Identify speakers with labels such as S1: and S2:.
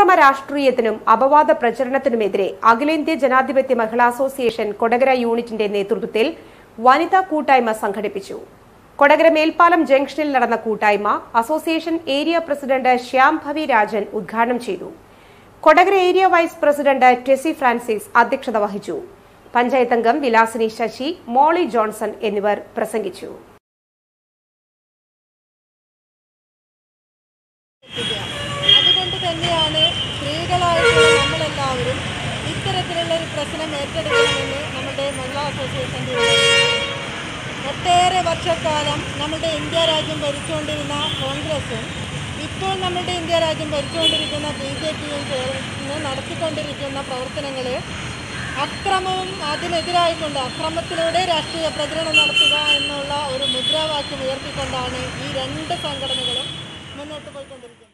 S1: അക്രമ രാഷ്ട്രീയത്തിനും അപവാദ പ്രചരണത്തിനുമെതിരെ അഖിലേന്ത്യാ ജനാധിപത്യ മഹിളാ അസോസിയേഷൻ കൊടകര യൂണിറ്റിന്റെ നേതൃത്വത്തിൽ വനിതാ കൂട്ടായ്മ സംഘടിപ്പിച്ചു കൊടകര മേൽപ്പാലം ജംഗ്ഷനിൽ നടന്ന കൂട്ടായ്മ association area president Shyam Bhavi Rajan ഉദ്ഘാടനം ചെയ്തു Kodakara area vice president Tessy Francis അധ്യക്ഷത വഹിച്ചു പഞ്ചായത്ത് അംഗം വിലാസിനി ശശി മോളി ജോൺസൺ എന്നിവർ പ്രസംഗിച്ചു
S2: അതുകൊണ്ട് തന്നെയാണ് സ്ത്രീകളായിട്ടുള്ള നമ്മളെല്ലാവരും ഇത്തരത്തിലുള്ള ഒരു പ്രശ്നം ഏറ്റെടുക്കണമെന്ന് നമ്മുടെ മഹിളാ അസോസിയേഷൻ തീരുമാനിച്ചു ഒട്ടേറെ വർഷക്കാലം നമ്മുടെ ഇന്ത്യ രാജ്യം ഭരിച്ചുകൊണ്ടിരുന്ന കോൺഗ്രസും ഇപ്പോൾ നമ്മുടെ ഇന്ത്യ രാജ്യം ഭരിച്ചുകൊണ്ടിരിക്കുന്ന ബി ജെ പിയും ചേർന്ന് നടത്തിക്കൊണ്ടിരിക്കുന്ന പ്രവർത്തനങ്ങൾ അക്രമവും അതിനെതിരായിക്കൊണ്ട് അക്രമത്തിലൂടെ രാഷ്ട്രീയ പ്രചരണം നടത്തുക എന്നുള്ള ഒരു മുദ്രാവാക്യം ഉയർത്തിക്കൊണ്ടാണ് ഈ രണ്ട് സംഘടനകളും മുന്നോട്ട് പോയിക്കൊണ്ടിരിക്കുന്നത്